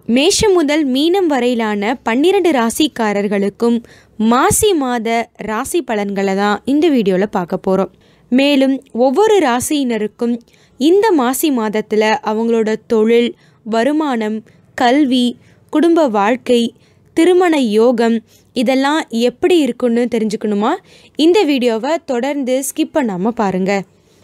மேஷம் முதல் மீனம் வரையிலான பன்னிரண்டு ராசிக்காரர்களுக்கும் மாசி மாத ராசி பலன்களை தான் இந்த வீடியோவில் பார்க்க போகிறோம் மேலும் ஒவ்வொரு ராசியினருக்கும் இந்த மாசி மாதத்தில் அவங்களோட தொழில் வருமானம் கல்வி குடும்ப வாழ்க்கை திருமண யோகம் இதெல்லாம் எப்படி இருக்குன்னு தெரிஞ்சுக்கணுமா இந்த வீடியோவை தொடர்ந்து ஸ்கிப் பண்ணாமல் பாருங்கள்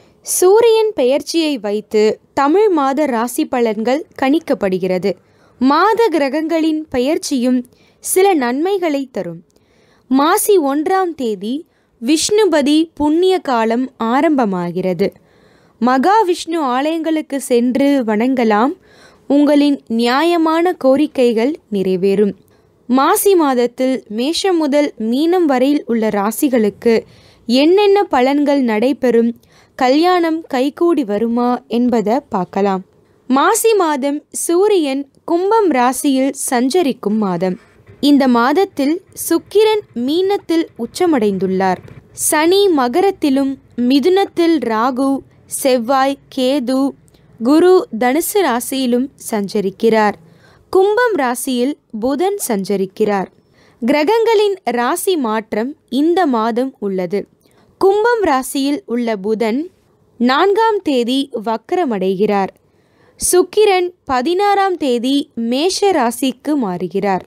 சூரியன் பெயர்ச்சியை வைத்து தமிழ் மாத ராசி பலன்கள் கணிக்கப்படுகிறது மாத கிரகங்களின் பெயர்ச்சியும் சில நன்மைகளை தரும் மாசி ஒன்றாம் தேதி விஷ்ணுபதி புண்ணிய காலம் ஆரம்பமாகிறது மகாவிஷ்ணு ஆலயங்களுக்கு சென்று வணங்கலாம் உங்களின் நியாயமான கோரிக்கைகள் நிறைவேறும் மாசி மாதத்தில் மேஷம் முதல் மீனம் வரையில் உள்ள ராசிகளுக்கு என்னென்ன பலன்கள் நடைபெறும் கல்யாணம் கைகூடி வருமா என்பதை பார்க்கலாம் மாசி மாதம் சூரியன் கும்பம் ராசியில் சஞ்சரிக்கும் மாதம் இந்த மாதத்தில் சுக்கிரன் மீனத்தில் உச்சமடைந்துள்ளார் சனி மகரத்திலும் மிதுனத்தில் ராகு செவ்வாய் கேது குரு தனுசு ராசியிலும் சஞ்சரிக்கிறார் கும்பம் ராசியில் புதன் சஞ்சரிக்கிறார் கிரகங்களின் ராசி மாற்றம் இந்த மாதம் உள்ளது கும்பம் ராசியில் உள்ள புதன் நான்காம் தேதி வக்கரமடைகிறார் சுக்கிரன் பதினாறாம் தேதி மேஷ ராசிக்கு மாறுகிறார்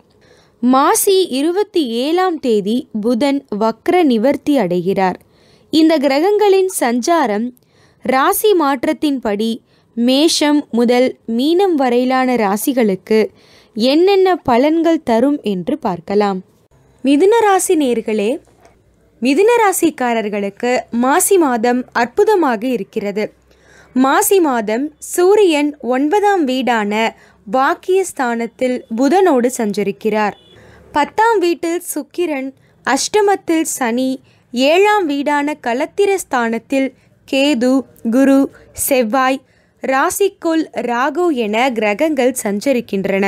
மாசி இருபத்தி ஏழாம் தேதி புதன் வக்ர நிவர்த்தி அடைகிறார் இந்த கிரகங்களின் சஞ்சாரம் ராசி மாற்றத்தின்படி மேஷம் முதல் மீனம் வரையிலான ராசிகளுக்கு என்னென்ன பலன்கள் தரும் என்று பார்க்கலாம் மிதுன ராசி நேர்களே மிதுன ராசிக்காரர்களுக்கு மாசி மாதம் அற்புதமாக இருக்கிறது மாசி மாதம் சூரியன் ஒன்பதாம் வீடான பாக்கியஸ்தானத்தில் புதனோடு சஞ்சரிக்கிறார் பத்தாம் வீட்டில் சுக்கிரன் அஷ்டமத்தில் சனி ஏழாம் வீடான கலத்திர ஸ்தானத்தில் கேது குரு செவ்வாய் ராசிக்குள் ராகு என கிரகங்கள் சஞ்சரிக்கின்றன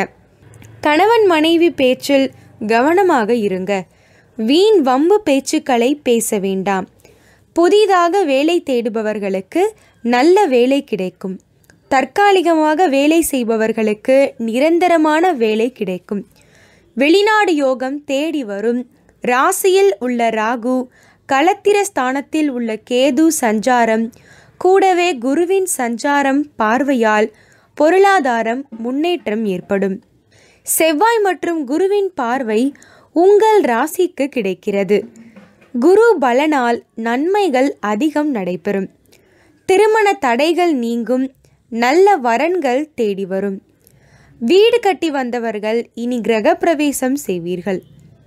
கணவன் மனைவி பேச்சில் கவனமாக இருங்க வீண் வம்பு பேச்சுக்களை பேச வேண்டாம் புதிதாக வேலை தேடுபவர்களுக்கு நல்ல வேலை கிடைக்கும் தற்காலிகமாக வேலை செய்பவர்களுக்கு நிரந்தரமான வேலை கிடைக்கும் வெளிநாடு யோகம் தேடி வரும் ராசியில் உள்ள ராகு களத்திர ஸ்தானத்தில் உள்ள கேது சஞ்சாரம் கூடவே குருவின் சஞ்சாரம் பார்வையால் பொருளாதாரம் முன்னேற்றம் ஏற்படும் செவ்வாய் மற்றும் குருவின் பார்வை உங்கள் ராசிக்கு கிடைக்கிறது குரு பலனால் நன்மைகள் அதிகம் நடைபெறும் திருமண தடைகள் நீங்கும் நல்ல வரன்கள் தேடி வரும் வீடு கட்டி வந்தவர்கள் இனி கிரகப்பிரவேசம் செய்வீர்கள்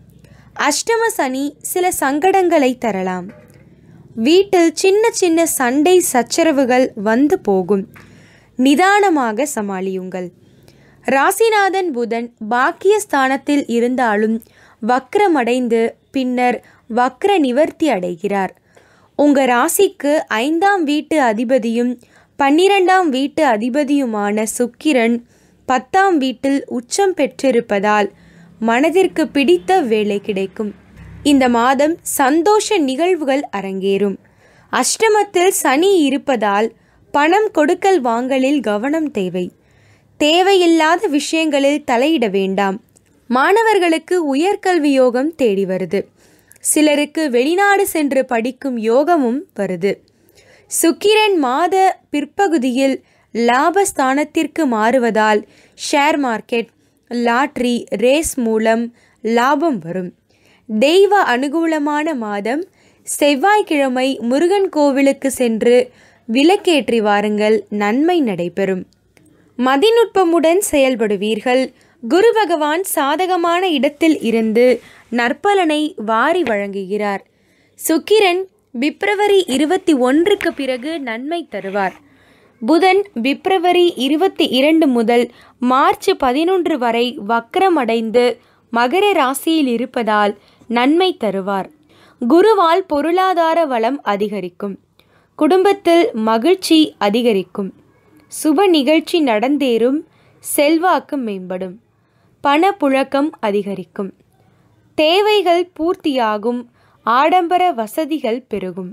அஷ்டம சனி சில சங்கடங்களை தரலாம் வீட்டில் சின்ன சின்ன சண்டை சச்சரவுகள் வந்து போகும் நிதானமாக சமாளியுங்கள் ராசிநாதன் புதன் பாக்கிய ஸ்தானத்தில் இருந்தாலும் வக்ரமடைந்து பின்னர் வக்ர நிவர்த்தி அடைகிறார் உங்க ராசிக்கு ஐந்தாம் வீட்டு அதிபதியும் பன்னிரெண்டாம் வீட்டு அதிபதியுமான சுக்கிரன் பத்தாம் வீட்டில் உச்சம் பெற்றிருப்பதால் மனதிற்கு பிடித்த வேலை கிடைக்கும் இந்த மாதம் சந்தோஷ நிகழ்வுகள் அரங்கேறும் அஷ்டமத்தில் சனி இருப்பதால் பணம் கொடுக்கல் வாங்கலில் கவனம் தேவை தேவையில்லாத விஷயங்களில் தலையிட வேண்டாம் மாணவர்களுக்கு உயர்கல்வி யோகம் தேடி வருது சிலருக்கு வெளிநாடு சென்று படிக்கும் யோகமும் வருது சுக்கிரன் மாத பிற்பகுதியில் லாபஸ்தானத்திற்கு மாறுவதால் ஷேர் மார்க்கெட் லாட்ரி ரேஸ் மூலம் லாபம் வரும் தெய்வ அனுகூலமான மாதம் செவ்வாய்க்கிழமை முருகன் கோவிலுக்கு சென்று விளக்கேற்றி வாருங்கள் நன்மை நடைபெறும் மதிநுட்பமுடன் செயல்படுவீர்கள் குரு பகவான் சாதகமான இடத்தில் இருந்து நற்பலனை வாரி வழங்குகிறார் சுக்கிரன் பிப்ரவரி இருபத்தி ஒன்றுக்கு பிறகு நன்மை தருவார் புதன் பிப்ரவரி இருபத்தி இரண்டு முதல் மார்ச் பதினொன்று வரை வக்கரமடைந்து மகர ராசியில் இருப்பதால் நன்மை தருவார் குருவால் பொருளாதார வளம் அதிகரிக்கும் குடும்பத்தில் மகிழ்ச்சி அதிகரிக்கும் சுப நிகழ்ச்சி நடந்தேறும் செல்வாக்கு மேம்படும் பணப்புழக்கம் அதிகரிக்கும் தேவைகள் பூர்த்தியாகும் ஆடம்பர வசதிகள் பெருகும்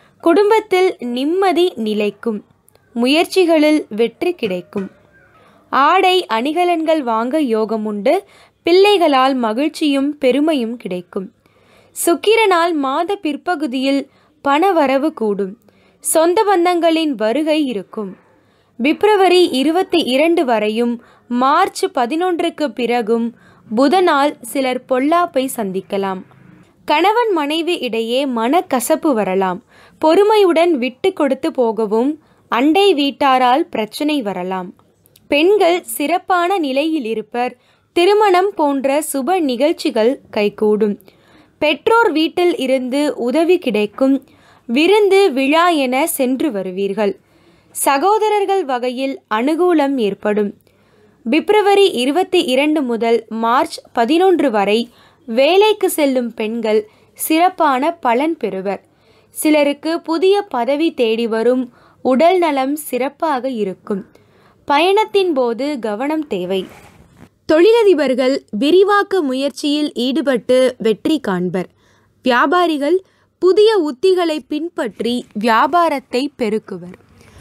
குடும்பத்தில் நிம்மதி நிலைக்கும் முயற்சிகளில் வெற்றி கிடைக்கும் ஆடை அணிகலன்கள் வாங்க யோகம் உண்டு பிள்ளைகளால் மகிழ்ச்சியும் பெருமையும் கிடைக்கும் சுக்கிரனால் மாத பிற்பகுதியில் பணவரவு கூடும் சொந்த பந்தங்களின் வருகை இருக்கும் பிப்ரவரி இருபத்தி இரண்டு வரையும் மார்ச் பதினொன்றுக்கு பிறகும் புதனால் சிலர் பொல்லாப்பை சந்திக்கலாம் கணவன் மனைவி இடையே மனக்கசப்பு வரலாம் பொறுமையுடன் விட்டு கொடுத்து போகவும் அண்டை வீட்டாரால் பிரச்சனை வரலாம் பெண்கள் சிறப்பான நிலையில் இருப்பர் திருமணம் போன்ற சுப நிகழ்ச்சிகள் கைகூடும் பெற்றோர் வீட்டில் இருந்து உதவி கிடைக்கும் விருந்து விழா என சென்று வருவீர்கள் சகோதரர்கள் வகையில் அனுகூலம் ஏற்படும் பிப்ரவரி இருபத்தி இரண்டு முதல் மார்ச் பதினொன்று வரை வேலைக்கு செல்லும் பெண்கள் சிறப்பான பலன் பெறுவர் சிலருக்கு புதிய பதவி தேடி வரும் உடல் நலம் சிறப்பாக இருக்கும் பயணத்தின் போது கவனம் தேவை தொழிலதிபர்கள் விரிவாக்க முயற்சியில் ஈடுபட்டு வெற்றி காண்பர் வியாபாரிகள் புதிய உத்திகளை பின்பற்றி வியாபாரத்தை பெருக்குவர்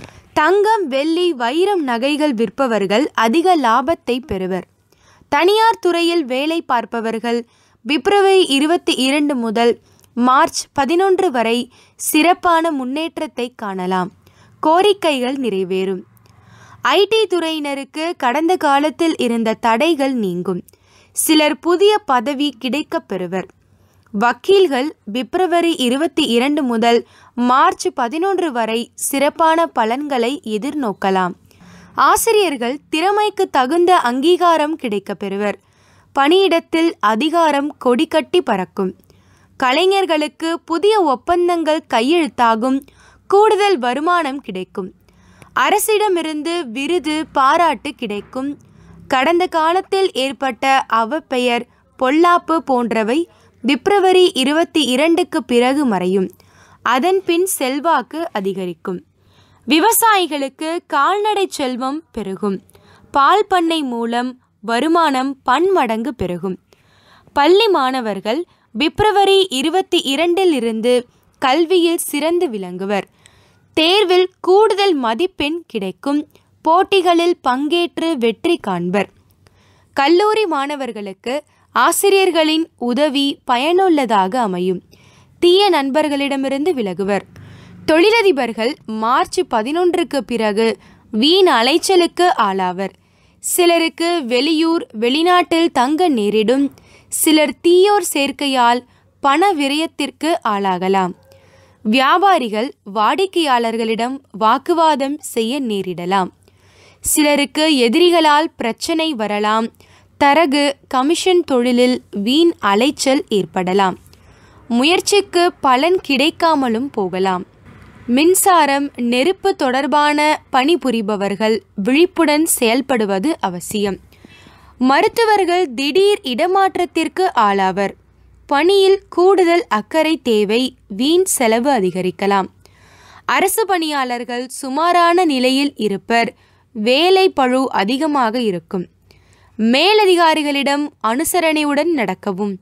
தங்கம் வெள்ளி வைரம் நகைகள் விற்பவர்கள் அதிக லாபத்தை பெறுவர் தனியார் துறையில் வேலை பார்ப்பவர்கள் பிப்ரவரி இருபத்தி இரண்டு முதல் மார்ச் பதினொன்று வரை சிறப்பான முன்னேற்றத்தை காணலாம் கோரிக்கைகள் நிறைவேறும் ஐடி துறையினருக்கு கடந்த காலத்தில் இருந்த தடைகள் நீங்கும் சிலர் புதிய பதவி கிடைக்கப் பெறுவர் வக்கீல்கள் பிப்ரவரி இருபத்தி இரண்டு முதல் மார்ச் பதினொன்று வரை சிறப்பான பலன்களை எதிர்நோக்கலாம் ஆசிரியர்கள் திறமைக்கு தகுந்த அங்கீகாரம் கிடைக்கப் பெறுவர் பணியிடத்தில் அதிகாரம் கொடிகட்டி பறக்கும் கலைஞர்களுக்கு புதிய ஒப்பந்தங்கள் கையெழுத்தாகும் கூடுதல் வருமானம் கிடைக்கும் அரசிடமிருந்து விருது பாராட்டு கிடைக்கும் கடந்த காலத்தில் ஏற்பட்ட அவப்பெயர் பொல்லாப்பு போன்றவை பிப்ரவரி இருபத்தி இரண்டுக்கு பிறகு மறையும் அதன் பின் செல்வாக்கு அதிகரிக்கும் விவசாயிகளுக்கு கால்நடை செல்வம் பெருகும் பால் பண்ணை மூலம் வருமானம் பன்மடங்கு பெருகும் பள்ளி மாணவர்கள் பிப்ரவரி இருபத்தி இரண்டில் இருந்து கல்வியில் சிறந்து விளங்குவர் தேர்வில் கூடுதல் மதிப்பெண் கிடைக்கும் போட்டிகளில் பங்கேற்று வெற்றி காண்பர் கல்லூரி மாணவர்களுக்கு ஆசிரியர்களின் உதவி பயனுள்ளதாக அமையும் தீய நண்பர்களிடமிருந்து விலகுவர் தொழிலதிபர்கள் மார்ச் பதினொன்றுக்கு பிறகு வீண் அலைச்சலுக்கு ஆளாவர் சிலருக்கு வெளியூர் வெளிநாட்டில் தங்க நேரிடும் சிலர் தீயோர் சேர்க்கையால் பண விரயத்திற்கு ஆளாகலாம் வியாபாரிகள் வாடிக்கையாளர்களிடம் வாக்குவாதம் செய்ய நேரிடலாம் சிலருக்கு எதிரிகளால் பிரச்சனை வரலாம் தரகு கமிஷன் தொழிலில் வீண் அலைச்சல் ஏற்படலாம் முயற்சிக்கு பலன் கிடைக்காமலும் போகலாம் மின்சாரம் நெருப்பு தொடர்பான பணிபுரிபவர்கள் விழிப்புடன் செயல்படுவது அவசியம் மருத்துவர்கள் திடீர் இடமாற்றத்திற்கு ஆளாவர் பணியில் கூடுதல் அக்கறை தேவை வீண் செலவு அதிகரிக்கலாம் அரசு பணியாளர்கள் சுமாரான நிலையில் இருப்பர் வேலை பழு அதிகமாக இருக்கும் மேலதிகாரிகளிடம் அனுசரணையுடன் நடக்கவும்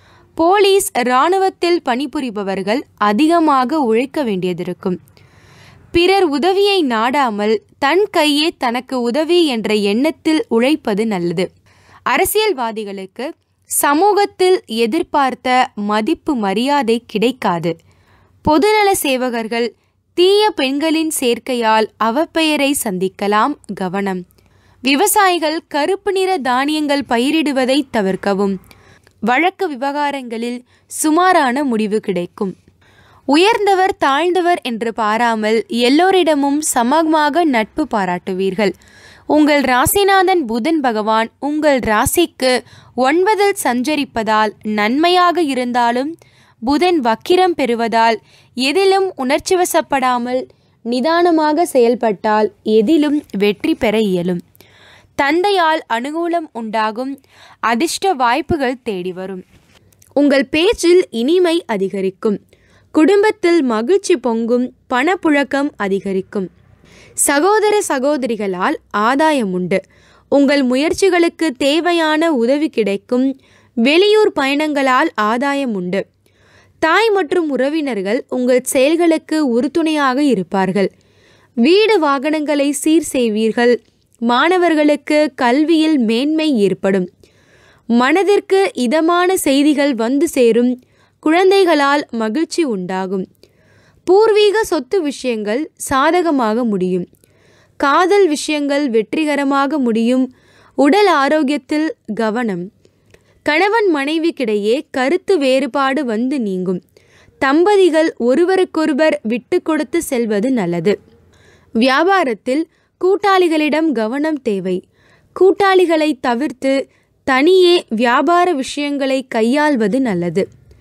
போலீஸ் இராணுவத்தில் பணிபுரிபவர்கள் அதிகமாக உழைக்க வேண்டியதிருக்கும் பிறர் உதவியை நாடாமல் தன் கையே தனக்கு உதவி என்ற எண்ணத்தில் உழைப்பது நல்லது அரசியல்வாதிகளுக்கு சமூகத்தில் எதிர்பார்த்த மதிப்பு மரியாதை கிடைக்காது பொதுநல சேவகர்கள் தீய பெண்களின் சேர்க்கையால் அவப்பெயரை சந்திக்கலாம் கவனம் விவசாயிகள் கருப்பு நிற தானியங்கள் பயிரிடுவதை தவிர்க்கவும் வழக்கு விவகாரங்களில் சுமாரான முடிவு கிடைக்கும் உயர்ந்தவர் தாழ்ந்தவர் என்று பாராமல் எல்லோரிடமும் சமமாக நட்பு பாராட்டுவீர்கள் உங்கள் ராசிநாதன் புதன் பகவான் உங்கள் ராசிக்கு ஒன்பதில் சஞ்சரிப்பதால் நன்மையாக இருந்தாலும் புதன் வக்கிரம் பெறுவதால் எதிலும் உணர்ச்சிவசப்படாமல் நிதானமாக செயல்பட்டால் எதிலும் வெற்றி பெற இயலும் தந்தையால் அனுகூலம் உண்டாகும் அதிர்ஷ்ட வாய்ப்புகள் தேடி வரும் உங்கள் பேச்சில் இனிமை அதிகரிக்கும் குடும்பத்தில் மகிழ்ச்சி பொங்கும் பணப்புழக்கம் அதிகரிக்கும் சகோதர சகோதரிகளால் ஆதாயம் உண்டு உங்கள் முயற்சிகளுக்கு தேவையான உதவி கிடைக்கும் வெளியூர் பயணங்களால் ஆதாயம் உண்டு தாய் மற்றும் உறவினர்கள் உங்கள் செயல்களுக்கு உறுதுணையாக இருப்பார்கள் வீடு வாகனங்களை சீர் செய்வீர்கள் மாணவர்களுக்கு கல்வியில் மேன்மை ஏற்படும் மனதிற்கு இதமான செய்திகள் வந்து சேரும் குழந்தைகளால் மகிழ்ச்சி உண்டாகும் பூர்வீக சொத்து விஷயங்கள் சாதகமாக முடியும் காதல் விஷயங்கள் வெற்றிகரமாக முடியும் உடல் ஆரோக்கியத்தில் கவனம் கணவன் மனைவிக்கிடையே கருத்து வேறுபாடு வந்து நீங்கும் தம்பதிகள் ஒருவருக்கொருவர் விட்டு கொடுத்து செல்வது நல்லது வியாபாரத்தில் கூட்டாளிகளிடம் கவனம் தேவை கூட்டாளிகளை தவிர்த்து தனியே வியாபார விஷயங்களை கையாள்வது நல்லது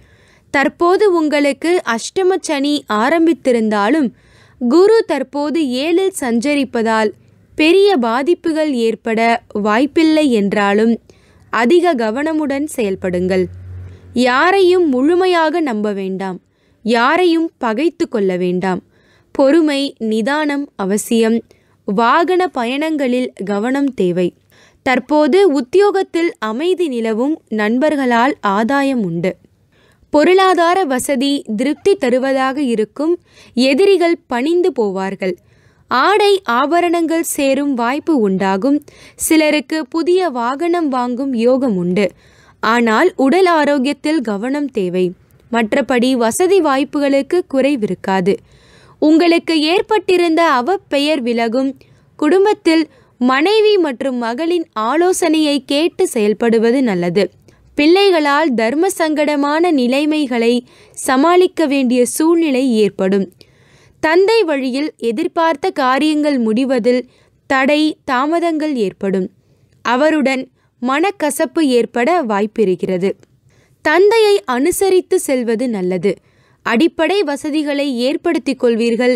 தற்போது உங்களுக்கு அஷ்டம சனி ஆரம்பித்திருந்தாலும் குரு தற்போது ஏழில் சஞ்சரிப்பதால் பெரிய பாதிப்புகள் ஏற்பட வாய்ப்பில்லை என்றாலும் அதிக கவனமுடன் செயல்படுங்கள் யாரையும் முழுமையாக நம்ப வேண்டாம் யாரையும் பகைத்து கொள்ள வேண்டாம் பொறுமை நிதானம் அவசியம் வாகன பயணங்களில் கவனம் தேவை தற்போது உத்தியோகத்தில் அமைதி நிலவும் நண்பர்களால் ஆதாயம் உண்டு பொருளாதார வசதி திருப்தி தருவதாக இருக்கும் எதிரிகள் பணிந்து போவார்கள் ஆடை ஆபரணங்கள் சேரும் வாய்ப்பு உண்டாகும் சிலருக்கு புதிய வாகனம் வாங்கும் யோகம் உண்டு ஆனால் உடல் ஆரோக்கியத்தில் கவனம் தேவை மற்றபடி வசதி வாய்ப்புகளுக்கு குறைவிருக்காது உங்களுக்கு ஏற்பட்டிருந்த அவப்பெயர் விலகும் குடும்பத்தில் மனைவி மற்றும் மகளின் ஆலோசனையை கேட்டு செயல்படுவது நல்லது பிள்ளைகளால் தர்ம சங்கடமான நிலைமைகளை சமாளிக்க வேண்டிய சூழ்நிலை ஏற்படும் தந்தை வழியில் எதிர்பார்த்த காரியங்கள் முடிவதில் தடை தாமதங்கள் ஏற்படும் அவருடன் மனக்கசப்பு ஏற்பட வாய்ப்பிருக்கிறது தந்தையை அனுசரித்து செல்வது நல்லது அடிப்படை வசதிகளை ஏற்படுத்திக் கொள்வீர்கள்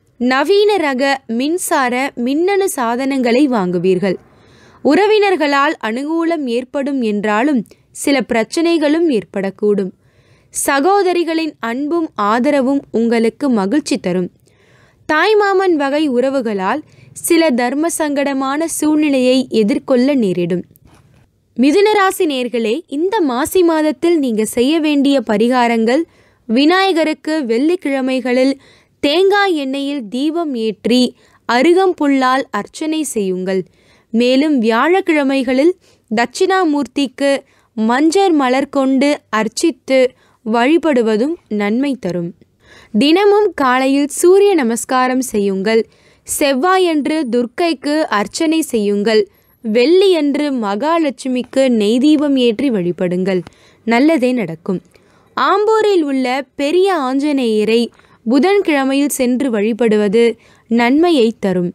நவீன ரக மின்சார மின்னணு சாதனங்களை வாங்குவீர்கள் உறவினர்களால் அனுகூலம் ஏற்படும் என்றாலும் சில பிரச்சனைகளும் ஏற்படக்கூடும் சகோதரிகளின் அன்பும் ஆதரவும் உங்களுக்கு மகிழ்ச்சி தரும் தாய்மாமன் வகை உறவுகளால் சில தர்ம சங்கடமான சூழ்நிலையை எதிர்கொள்ள நேரிடும் மிதுனராசி நேர்களே இந்த மாசி மாதத்தில் நீங்கள் செய்ய வேண்டிய பரிகாரங்கள் விநாயகருக்கு வெள்ளிக்கிழமைகளில் தேங்காய் எண்ணெயில் தீபம் ஏற்றி அருகம்புல்லால் அர்ச்சனை செய்யுங்கள் மேலும் வியாழக்கிழமைகளில் தட்சிணாமூர்த்திக்கு மஞ்சள் மலர் கொண்டு அர்ச்சித்து வழிபடுவதும் நன்மை தரும் தினமும் காலையில் சூரிய நமஸ்காரம் செய்யுங்கள் செவ்வாயன்று துர்க்கைக்கு அர்ச்சனை செய்யுங்கள் வெள்ளியன்று மகாலட்சுமிக்கு நெய் தீபம் ஏற்றி வழிபடுங்கள் நல்லதே நடக்கும் ஆம்பூரில் உள்ள பெரிய ஆஞ்சநேயரை புதன்கிழமையில் சென்று வழிபடுவது நன்மையை தரும்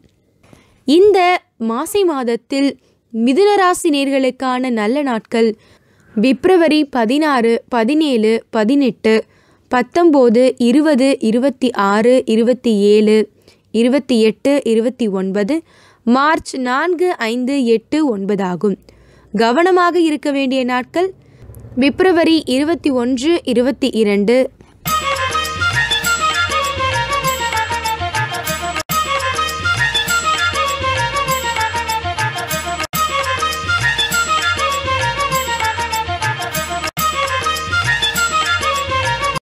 இந்த மாசி மாதத்தில் மிதுனராசி நேர்களுக்கான நல்ல நாட்கள் பிப்ரவரி பதினாறு பதினேழு பதினெட்டு பத்தொம்போது இருபது இருபத்தி ஆறு இருபத்தி ஏழு இருபத்தி எட்டு இருபத்தி ஒன்பது மார்ச் நான்கு ஐந்து எட்டு ஒன்பது ஆகும் கவனமாக இருக்க வேண்டிய நாட்கள் பிப்ரவரி இருபத்தி ஒன்று இருபத்தி இரண்டு